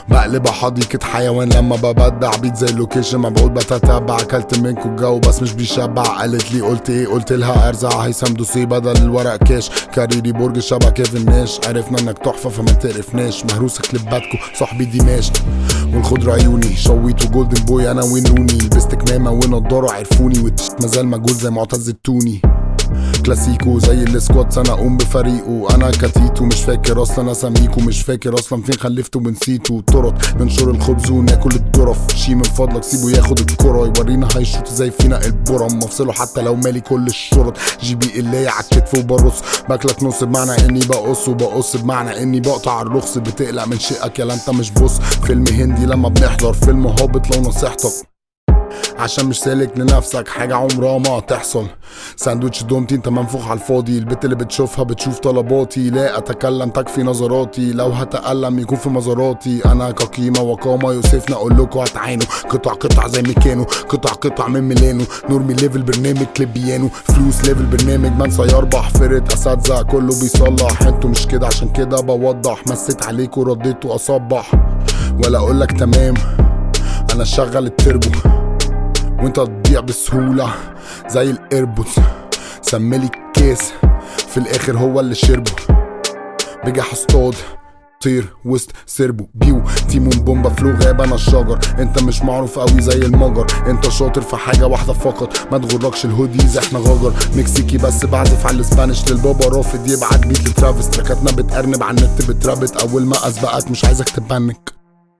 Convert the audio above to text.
بقلب حديقة حيوان لما ببدع بيت زي اللوكيشن مبعوث بتتبع اكلت منكو الجو بس مش بيشبع قالت لي قلت ايه قلت لها ارزع هيثم دوسي بدل الورق كاش كاريري برج شبه كيفن ناش عرفنا انك تحفة فما تقرفناش مهروسة كليباتكو صاحبي دمشق والخضر عيوني شويت وجولدن بوي انا وين روني لبست كمامة ونضارة عرفوني والتيشيرت مازال مجهول زي معتز التوني كلاسيكو زي السكواتس انا اقوم بفريقه انا كتيتو مش فاكر اصلا اساميكو مش فاكر اصلا فين خلفته ونسيته طرط ننشر الخبز وناكل الجرف شي من فضلك سيبه ياخد الكرة يورينا هيشوط زي فينا البرم مفصله حتى لو مالي كل الشرط جي بي اللي على الكتف وبرص باكلك نص بمعنى اني بقص وبقص بمعنى اني بقطع الرخص بتقلق من شقك يلا انت مش بص فيلم هندي لما بنحضر فيلم هابط لو نصيحتك عشان مش سالك لنفسك حاجة عمرها ما هتحصل ساندوتش دومتي انت منفوخ على الفاضي البت اللي بتشوفها بتشوف طلباتي لا اتكلم تكفي نظراتي لو هتألم يكون في مزاراتي انا كقيمة وقامة يوسفنا اقول لكم هتعانوا قطع قطع زي ميكانو قطع قطع من ميلانو نورمي ليفل برنامج كليب بيانو فلوس ليفل برنامج منسى يربح فرقة اساتذة كله بيصلح انتوا مش كده عشان كده بوضح مسيت عليكوا رديت واصبح ولا اقولك تمام انا شغل التربو وانت تضيع بسهولة زي الايربودز سملي الكاس في الاخر هو اللي شربه بجح اصطاد طير وسط سربو بيو تيمون بومبا فلو غاب انا الشجر انت مش معروف قوي زي المجر انت شاطر في حاجة واحدة فقط ما تغركش الهوديز احنا غجر مكسيكي بس بعزف على الاسبانيش للبابا رافض يبعت بيت لترافيس تراكاتنا بتأرنب على النت بترابط اول ما اسبقك مش عايزك تبنك